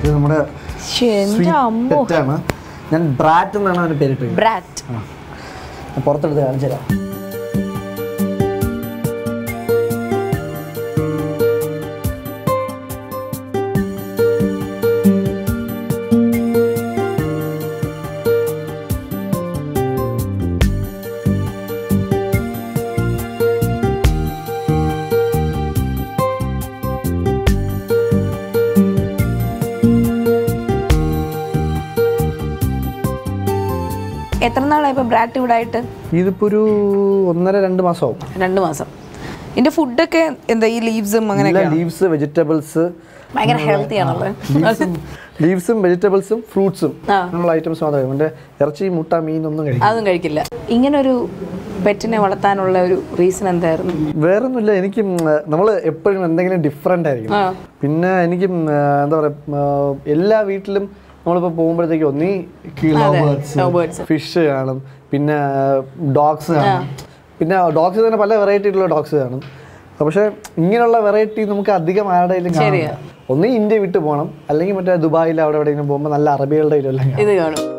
ഇത് നമ്മുടെ ശ്ശെ, എന്റെ sweet അമ്മോ pet ആണ് ഞാൻ ബ്രാറ്റ് എന്നാണ് അവന് പേരിട്ടത് ബ്രാറ്റ് ഞാൻ പുറത്തെടുത്ത് കാണിച്ചു തരാം എത്ര നാളായി ഇപ്പൊ ബ്രാറ്റ് ഇവിടെ ആയിട്ട് ഇതിപ്പോ ഒരു ഒന്നര രണ്ട് മാസമാവും രണ്ട് മാസം ഇതിന്റെ ഫുഡൊക്കെ എന്താ ഈ ലീവ്സും അങ്ങനെയൊക്കെ ലീവ്സ് വെജിറ്റബിൾസ് ഭയങ്കര ഹെൽത്തി ആണല്ലോ ലീവ്സും വെജിറ്റബിൾസും ഫ്രൂട്ട്സും ആ. അങ്ങനെയുള്ള ഐറ്റംസ് മാത്രമേ കഴിക്കൂ. മറ്റേ ഇറച്ചി മുട്ട മീൻ ഒന്നും കഴിക്കും അതൊന്നും കഴിക്കില്ല ഇങ്ങനൊരു പെറ്റിനെ വളർത്താനുള്ള ഒരു റീസൺ എന്തായിരുന്നു വേറെ ഒന്നുമില്ല എനിക്ക് നമ്മൾ എപ്പോഴും എന്തെങ്കിലും ഡിഫറെൻ്റ് ആയിരിക്കും ആ. പിന്നെ എനിക്ക് ഉം, ആ, എന്താ പറയുക എല്ലാ വീട്ടിലും നമ്മളിപ്പോൾ പോകുമ്പോഴത്തേക്ക് ഒന്നീ lovebirds. ഫിഷ് കാണും പിന്നെ ഡോഗ്സ് കാണും പിന്നെ ഡോഗ്സ് തന്നെ പല വെറൈറ്റി ഉള്ള ഡോഗ്സ് കാണും പക്ഷെ ഇങ്ങനെയുള്ള വെറൈറ്റി നമുക്ക് അധികം ആരുടെയും ശരിയാ. കാണാം ഒന്നീ ഇന്ത്യ വിട്ട് പോകണം അല്ലെങ്കിൽ മറ്റേ ദുബായിൽ അവിടെ എവിടെയെങ്കിലും പോകുമ്പോൾ നല്ല അറബികളുടെ ഇതിലെല്ലാം കാണാം. ഇത് കാണും